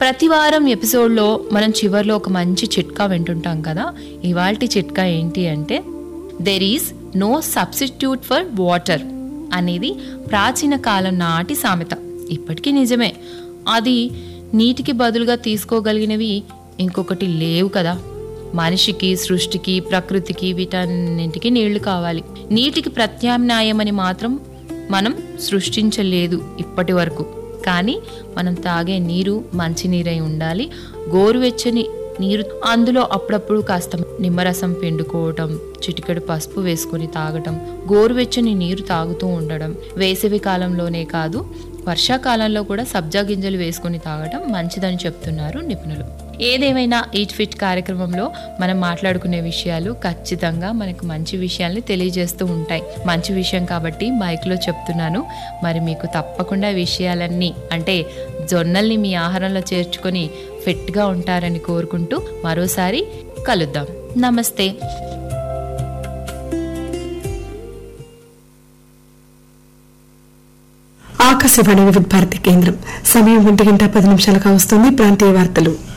ప్రతి వారం ఎపిసోడ్లో మనం చివర్లో ఒక మంచి చిట్కా వింటుంటాం కదా ఇవాల్టి చిట్కా ఏంటి అంటే there is no substitute for water అనేది ప్రాచీన కాలం నాటి సామెత ఇప్పటికీ నిజమే అది నీటికి బదులుగా తీసుకోగలిగినవి ఇంకొకటి లేవు కదా మనిషికి సృష్టికి ప్రకృతికి వీటన్నింటికి నీళ్లు కావాలి నీటికి ప్రత్యామ్నాయమని మాత్రం మనం సృష్టించలేదు ఇప్పటి వరకు కానీ మనం తాగే నీరు మంచినీరై ఉండాలి గోరువెచ్చని నీరు అందులో అప్పుడప్పుడు కాస్త నిమ్మరసం పిండుకోవటం చిటికెడు పసుపు వేసుకొని తాగటం గోరువెచ్చని నీరు తాగుతూ ఉండడం వేసవి కాలంలోనే కాదు వర్షాకాలంలో కూడా సబ్జా గింజలు వేసుకొని తాగటం మంచిదని చెప్తున్నారు నిపుణులు ఏదేమైనా ఈట్ ఫిట్ కార్యక్రమంలో మనం మాట్లాడుకునే విషయాలు ఖచ్చితంగా మనకు మంచి విషయాల్ని తెలియజేస్తూ ఉంటాయి మంచి విషయం కాబట్టి మైక్లో చెప్తున్నాను మరి మీకు తప్పకుండా ఈ విషయాలన్నీ అంటే జొన్నల్ని మీ ఆహారంలో చేర్చుకొని ఫిట్గా ఉంటారని కోరుకుంటూ మరోసారి కలుద్దాం నమస్తే ఆకాశవాణి వివిధ భారతి కేంద్రం సమయం ఒంటి గంట పది నిమిషాలకు వస్తుంది ప్రాంతీయ వార్తలు